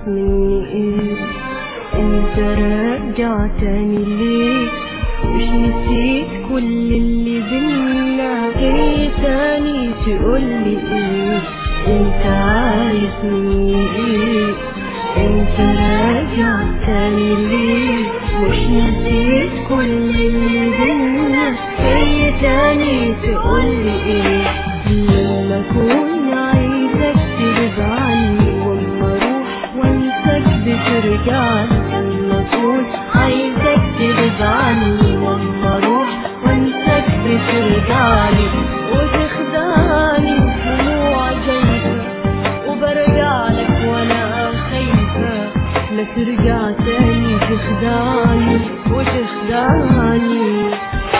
مني ايه انت راجع تاني ليه مش نسيت كل اللي بينا جاي تاني تقولي ايه انت عايز مني ايه انت راجع تاني ليه مش نسيت كل اللي بينا جاي تاني تقولي ايه لما اكون عايزك ترجع عني واما اروح وانساك بترجع لما اكون عايزك ترجع عني واما اروح وانساك بترجع لي وتخدعني دموع جايبه وبرجع لك وانا خايفه لا ترجع تاني تخدعني وتخدعني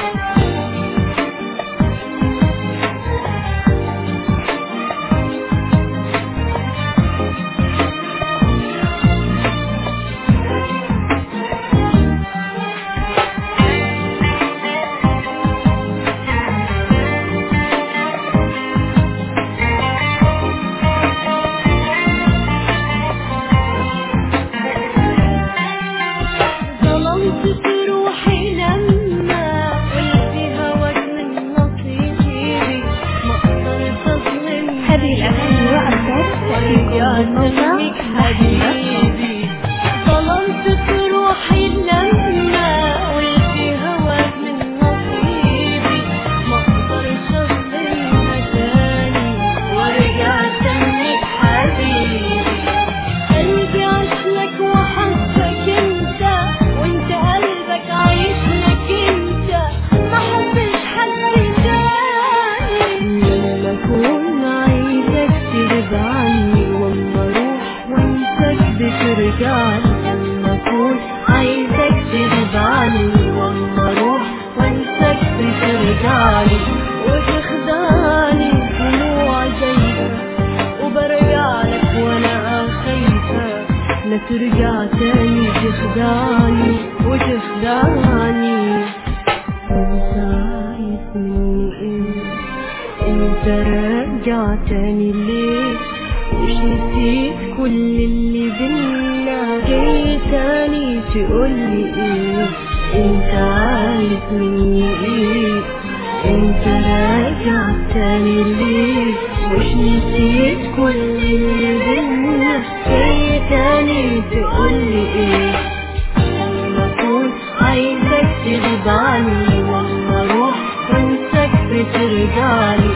ظلمت في روحي لما قلت هواك من نصيبي ما قدرت اظلم هذه الأغاني وأكثر ورجعت الموقع منك حبيبي ظلمت في روحي لما قلت هواك من نصيبي ما قدرت اظلم تاني ورجعت منك حبيبي قلبي عشلك وحبك انت وانت قلبك عايش لك انت ما حبش حد تاني لما اكون عايزك ترجع عني واما اروح وانساك بترجع لما اكون عايزك ترجع عني واما اروح وانساك بترجع لي وتخدعني دموع جايبه وبرجع لك وانا خايفة لا ترجع تاني تخدعني وتخدعني انت عايز مني ايه انت راجع تاني ليه مش نسيت كل اللي بينا جاي تاني تقولي ايه انت عايز مني ايه انت راجع تاني ليه مش نسيت كل اللي بينا جاي تاني تقولي ايه لما اكون عايزك ترجعني واما اروح وانساك بترجعني